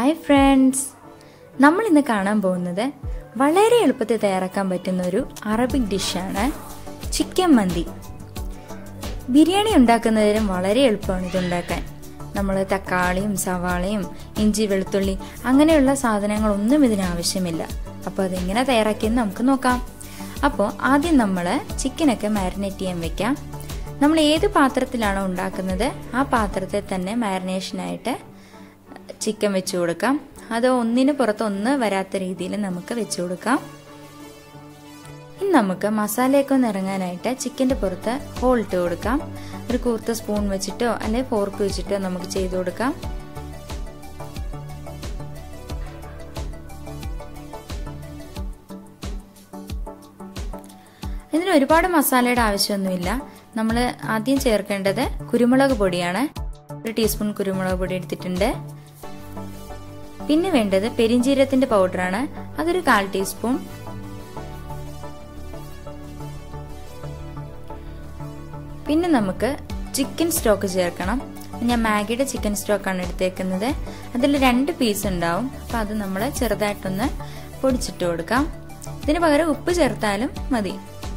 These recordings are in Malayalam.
ഹായ് ഫ്രണ്ട്സ് നമ്മൾ ഇന്ന് കാണാൻ പോകുന്നത് വളരെ എളുപ്പത്തിൽ തയ്യാറാക്കാൻ പറ്റുന്ന ഒരു അറബിക് ഡിഷാണ് ചിക്കൻ മന്തി ബിരിയാണി ഉണ്ടാക്കുന്നതിനും വളരെ എളുപ്പമാണ് ഇത് ഉണ്ടാക്കാൻ നമ്മൾ തക്കാളിയും സവാളയും ഇഞ്ചി വെളുത്തുള്ളി അങ്ങനെയുള്ള സാധനങ്ങളൊന്നും ഇതിന് ആവശ്യമില്ല അപ്പോൾ അതെങ്ങനെ തയ്യാറാക്കിയെന്ന് നമുക്ക് നോക്കാം അപ്പോൾ ആദ്യം നമ്മൾ ചിക്കനൊക്കെ മാരിനേറ്റ് ചെയ്യാൻ വെക്കാം നമ്മൾ ഏത് പാത്രത്തിലാണോ ഉണ്ടാക്കുന്നത് ആ പാത്രത്തിൽ തന്നെ മാരിനേഷനായിട്ട് ചിക്കൻ വെച്ച് കൊടുക്കാം അത് ഒന്നിന് പുറത്ത് ഒന്ന് വരാത്ത രീതിയിൽ നമുക്ക് വെച്ച് കൊടുക്കാം ഇനി നമുക്ക് മസാലയൊക്കെ ഒന്ന് ഇറങ്ങാനായിട്ട് ചിക്കൻ്റെ പുറത്ത് ഹോൾ ഇട്ട് കൊടുക്കാം ഒരു കൂർത്ത സ്പൂൺ വെച്ചിട്ടോ അല്ലെങ്കിൽ ഫോർക്ക് വെച്ചിട്ടോ നമുക്ക് ചെയ്ത് കൊടുക്കാം ഇതിന് ഒരുപാട് മസാലയുടെ ആവശ്യമൊന്നുമില്ല നമ്മൾ ആദ്യം ചേർക്കേണ്ടത് കുരുമുളക് പൊടിയാണ് ഒരു ടീസ്പൂൺ കുരുമുളക് പൊടി എടുത്തിട്ടുണ്ട് പിന്നെ വേണ്ടത് പെരിഞ്ചീരത്തിന്റെ പൗഡറാണ് അതൊരു കാൽ ടീസ്പൂൺ പിന്നെ നമുക്ക് ചിക്കൻ സ്റ്റോക്ക് ചേർക്കണം ഞാൻ മാഗിയുടെ ചിക്കൻ സ്റ്റോക്കാണ് എടുത്തേക്കുന്നത് അതിൽ രണ്ട് പീസ് ഉണ്ടാവും അപ്പം അത് നമ്മൾ ചെറുതായിട്ടൊന്ന് പൊടിച്ചിട്ട് കൊടുക്കാം ഇതിന് പകരം ഉപ്പ് ചേർത്താലും മതി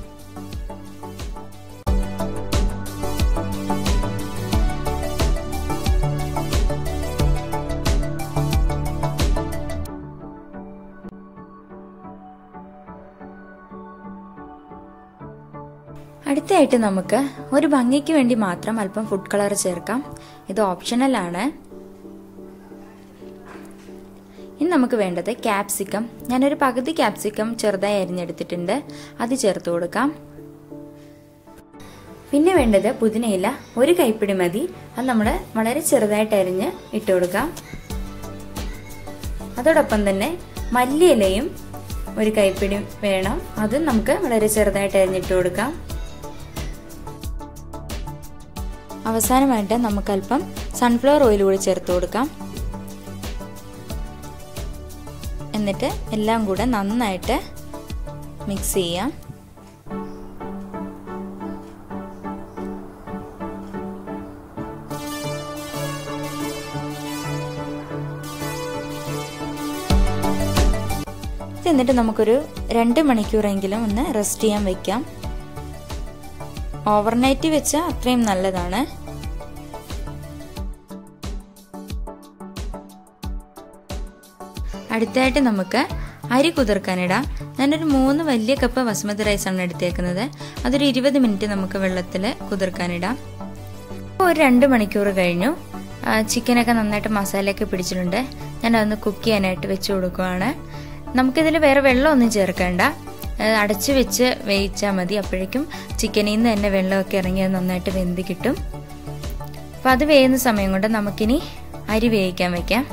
അടുത്തായിട്ട് നമുക്ക് ഒരു ഭംഗിക്ക് വേണ്ടി മാത്രം അല്പം ഫുഡ് കളർ ചേർക്കാം ഇത് ഓപ്ഷണൽ ആണ് ഇനി നമുക്ക് വേണ്ടത് ക്യാപ്സിക്കം ഞാനൊരു പകുതി ക്യാപ്സിക്കം ചെറുതായി അരിഞ്ഞെടുത്തിട്ടുണ്ട് അത് ചേർത്ത് കൊടുക്കാം പിന്നെ വേണ്ടത് പുതിനയില ഒരു കൈപ്പിടി മതി അത് നമ്മൾ വളരെ ചെറുതായിട്ട് അരിഞ്ഞ് ഇട്ട് കൊടുക്കാം അതോടൊപ്പം തന്നെ മല്ലിയിലയും ഒരു കൈപ്പിടി വേണം അത് നമുക്ക് വളരെ ചെറുതായിട്ട് അരിഞ്ഞിട്ട് കൊടുക്കാം അവസാനമായിട്ട് നമുക്ക് അല്പം സൺഫ്ലവർ ഓയിൽ കൂടി ചേർത്ത് കൊടുക്കാം എന്നിട്ട് എല്ലാം കൂടെ നന്നായിട്ട് മിക്സ് ചെയ്യാം എന്നിട്ട് നമുക്കൊരു രണ്ട് മണിക്കൂറെങ്കിലും ഒന്ന് റെസ്റ്റ് ചെയ്യാൻ വെക്കാം ഓവർനൈറ്റ് വെച്ചാൽ അത്രയും നല്ലതാണ് അടുത്തായിട്ട് നമുക്ക് അരി കുതിർക്കാനിടാം ഞാനൊരു മൂന്ന് വലിയ കപ്പ് ബസ്മതി റൈസാണ് എടുത്തേക്കുന്നത് അതൊരു ഇരുപത് മിനിറ്റ് നമുക്ക് വെള്ളത്തിൽ കുതിർക്കാനിടാം അപ്പോൾ ഒരു രണ്ട് മണിക്കൂർ കഴിഞ്ഞു ചിക്കനൊക്കെ നന്നായിട്ട് മസാലയൊക്കെ പിടിച്ചിട്ടുണ്ട് ഞാൻ അതൊന്ന് കുക്ക് ചെയ്യാനായിട്ട് വെച്ച് കൊടുക്കുവാണ് നമുക്കിതിൽ വേറെ വെള്ളമൊന്നും ചേർക്കേണ്ട അടച്ചു വെച്ച് വേവിച്ചാൽ മതി അപ്പോഴേക്കും ചിക്കനിൽ നിന്ന് തന്നെ വെള്ളമൊക്കെ ഇറങ്ങി അത് നന്നായിട്ട് വെന്ത് കിട്ടും അപ്പം അത് വേവുന്ന സമയം കൊണ്ട് നമുക്കിനി അരി വേവിക്കാൻ വെക്കാം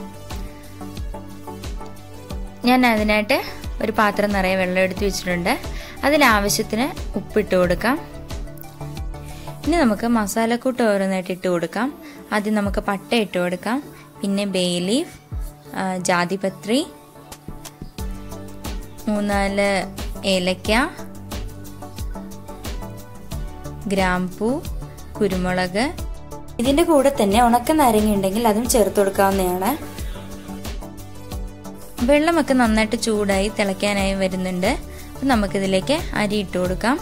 ഞാൻ അതിനായിട്ട് ഒരു പാത്രം നിറയെ വെള്ളം എടുത്ത് വെച്ചിട്ടുണ്ട് അതിലാവശ്യത്തിന് ഉപ്പിട്ട് കൊടുക്കാം ഇനി നമുക്ക് മസാലക്കൂട്ട് ഓരോന്നായിട്ട് ഇട്ട് കൊടുക്കാം ആദ്യം നമുക്ക് പട്ട ഇട്ട് കൊടുക്കാം പിന്നെ ബേ ലീഫ് ജാതിപത്രി മൂന്നാല് ഏലക്ക ഗ്രാമ്പൂ കുരുമുളക് ഇതിന്റെ കൂടെ തന്നെ ഉണക്ക നാരങ്ങ ഉണ്ടെങ്കിൽ അതും ചേർത്ത് കൊടുക്കാവുന്നതാണ് വെള്ളമൊക്കെ നന്നായിട്ട് ചൂടായി തിളയ്ക്കാനായി വരുന്നുണ്ട് അപ്പം നമുക്കിതിലേക്ക് അരി ഇട്ട് കൊടുക്കാം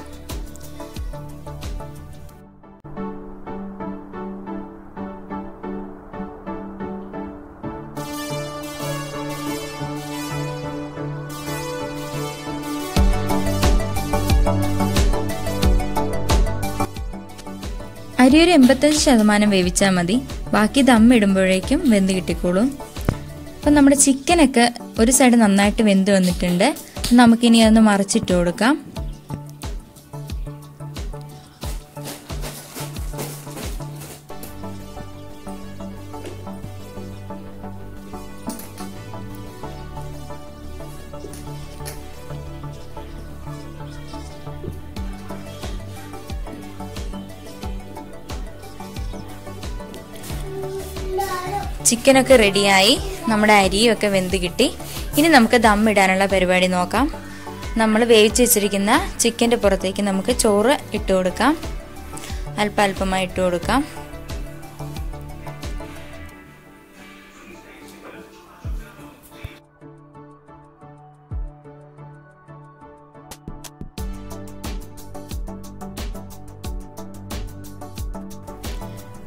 അരി ഒരു എൺപത്തഞ്ച് ശതമാനം വേവിച്ചാൽ മതി ബാക്കി ദം ഇടുമ്പോഴേക്കും വെന്ത് കിട്ടിക്കോളും അപ്പം നമ്മുടെ ചിക്കനൊക്കെ ഒരു സൈഡ് നന്നായിട്ട് വെന്ത് വന്നിട്ടുണ്ട് നമുക്കിനി അതൊന്ന് മറിച്ചിട്ട് കൊടുക്കാം ചിക്കനൊക്കെ റെഡിയായി നമ്മുടെ അരിയും ഒക്കെ വെന്ത് കിട്ടി ഇനി നമുക്ക് ദം ഇടാനുള്ള പരിപാടി നോക്കാം നമ്മൾ വേവിച്ച് വെച്ചിരിക്കുന്ന ചിക്കൻ്റെ പുറത്തേക്ക് നമുക്ക് ചോറ് ഇട്ട് കൊടുക്കാം അല്പ അല്പമായി ഇട്ട് കൊടുക്കാം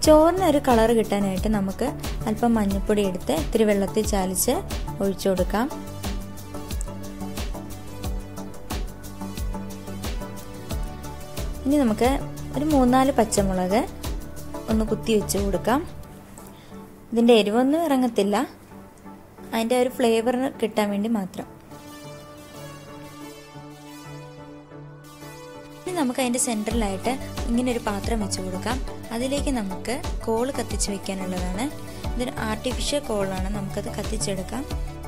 ചോറിന് ഒരു കളർ കിട്ടാനായിട്ട് നമുക്ക് അല്പം മഞ്ഞൾപ്പൊടി എടുത്ത് ഇത്തിരി വെള്ളത്തിൽ ചാലിച്ച് ഒഴിച്ചു കൊടുക്കാം ഇനി നമുക്ക് ഒരു മൂന്നാല് പച്ചമുളക് ഒന്ന് കുത്തി വെച്ച് കൊടുക്കാം ഇതിൻ്റെ എരിവൊന്നും ഇറങ്ങത്തില്ല അതിൻ്റെ ഒരു ഫ്ലേവർ കിട്ടാൻ വേണ്ടി മാത്രം ഇനി നമുക്ക് അതിൻ്റെ സെൻറ്ററിലായിട്ട് ഇങ്ങനെ ഒരു പാത്രം വെച്ച് കൊടുക്കാം അതിലേക്ക് നമുക്ക് കോൾ കത്തിച്ച് വെക്കാനുള്ളതാണ് ഇതൊരു ആർട്ടിഫിഷ്യൽ കോളാണ് നമുക്കത് കത്തിച്ചെടുക്കാം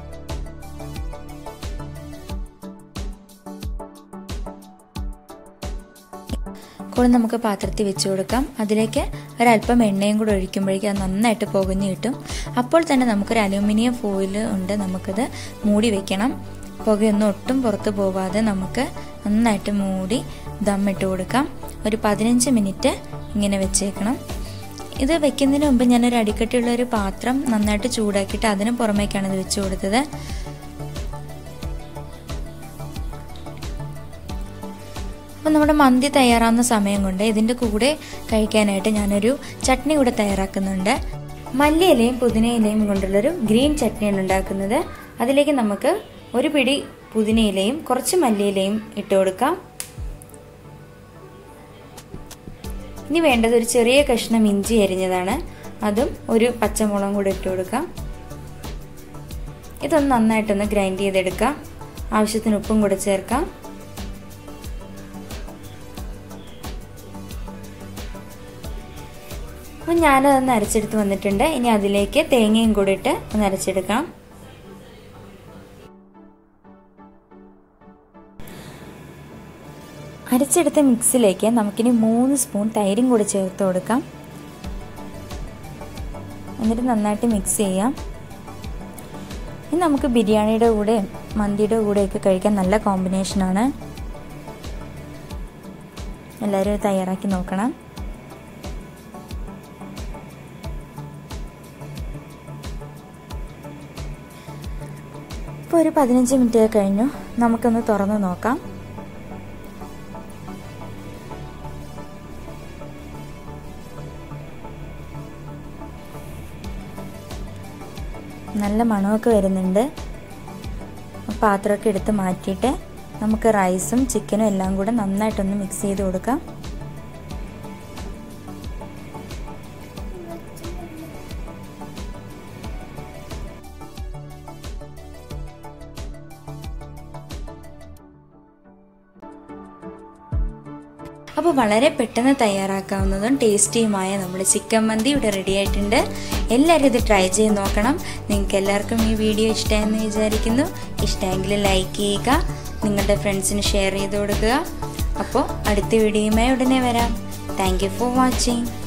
കോൾ നമുക്ക് പാത്രത്തിൽ വെച്ച് കൊടുക്കാം അതിലേക്ക് ഒരല്പം എണ്ണയും കൂടെ ഒഴിക്കുമ്പോഴേക്കും അത് നന്നായിട്ട് പുകഞ്ഞ് കിട്ടും അപ്പോൾ തന്നെ നമുക്കൊരു അലൂമിനിയം ഫോയിൽ ഉണ്ട് നമുക്കത് മൂടി വെക്കണം പുകയൊന്നും ഒട്ടും പുറത്ത് പോവാതെ നമുക്ക് നന്നായിട്ട് മൂടി ദമ്മിട്ട് കൊടുക്കാം ഒരു പതിനഞ്ച് മിനിറ്റ് ഇങ്ങനെ വെച്ചേക്കണം ഇത് വെക്കുന്നതിന് മുമ്പ് ഞാനൊരു അടിക്കട്ടിയുള്ള ഒരു പാത്രം നന്നായിട്ട് ചൂടാക്കിയിട്ട് അതിന് പുറമേക്കാണ് ഇത് വെച്ച് കൊടുത്തത് അപ്പം നമ്മുടെ മന്തി തയ്യാറാവുന്ന സമയം കൊണ്ട് ഇതിൻ്റെ കൂടെ കഴിക്കാനായിട്ട് ഞാനൊരു ചട്നി കൂടെ തയ്യാറാക്കുന്നുണ്ട് മല്ലിയിലയും പുതിനയിലയും കൊണ്ടുള്ളൊരു ഗ്രീൻ ചട്നിയാണ് ഉണ്ടാക്കുന്നത് അതിലേക്ക് നമുക്ക് ഒരു പിടി പുതിനയിലയും കുറച്ച് മല്ലിയിലയും ഇട്ട് കൊടുക്കാം ഇനി വേണ്ടത് ഒരു ചെറിയ കഷ്ണം ഇഞ്ചി അരിഞ്ഞതാണ് അതും ഒരു പച്ചമുളകും കൂടെ ഇട്ട് കൊടുക്കാം ഇതൊന്ന് നന്നായിട്ടൊന്ന് ഗ്രൈൻഡ് ചെയ്തെടുക്കാം ആവശ്യത്തിന് ഉപ്പും കൂടെ ചേർക്കാം അപ്പം ഞാനതൊന്ന് അരച്ചെടുത്ത് വന്നിട്ടുണ്ട് ഇനി അതിലേക്ക് തേങ്ങയും കൂടി ഇട്ട് ഒന്ന് അരച്ചെടുക്കാം അരച്ചെടുത്ത മിക്സിലേക്ക് നമുക്കിനി മൂന്ന് സ്പൂൺ തൈരും കൂടി ചേർത്ത് കൊടുക്കാം എന്നിട്ട് നന്നായിട്ട് മിക്സ് ചെയ്യാം ഇനി നമുക്ക് ബിരിയാണിയുടെ കൂടെ മന്തിയുടെ കൂടെയൊക്കെ കഴിക്കാൻ നല്ല കോമ്പിനേഷനാണ് എല്ലാവരും തയ്യാറാക്കി നോക്കണം ഇപ്പോൾ ഒരു പതിനഞ്ച് മിനിറ്റ് കഴിഞ്ഞു നമുക്കൊന്ന് തുറന്ന് നോക്കാം നല്ല മണമൊക്കെ വരുന്നുണ്ട് പാത്രമൊക്കെ എടുത്ത് മാറ്റിയിട്ട് നമുക്ക് റൈസും ചിക്കനും എല്ലാം കൂടെ നന്നായിട്ടൊന്ന് മിക്സ് ചെയ്ത് കൊടുക്കാം അപ്പോൾ വളരെ പെട്ടെന്ന് തയ്യാറാക്കാവുന്നതും ടേസ്റ്റിയുമായ നമ്മുടെ ചിക്കൻ മന്തി ഇവിടെ റെഡി ആയിട്ടുണ്ട് എല്ലാവരും ഇത് ട്രൈ ചെയ്ത് നോക്കണം നിങ്ങൾക്ക് എല്ലാവർക്കും ഈ വീഡിയോ ഇഷ്ടമായെന്ന് വിചാരിക്കുന്നു ഇഷ്ടമെങ്കിൽ ലൈക്ക് ചെയ്യുക നിങ്ങളുടെ ഫ്രണ്ട്സിന് ഷെയർ ചെയ്ത് കൊടുക്കുക അപ്പോൾ അടുത്ത വീഡിയോയുമായി ഉടനെ വരാം താങ്ക് ഫോർ വാച്ചിങ്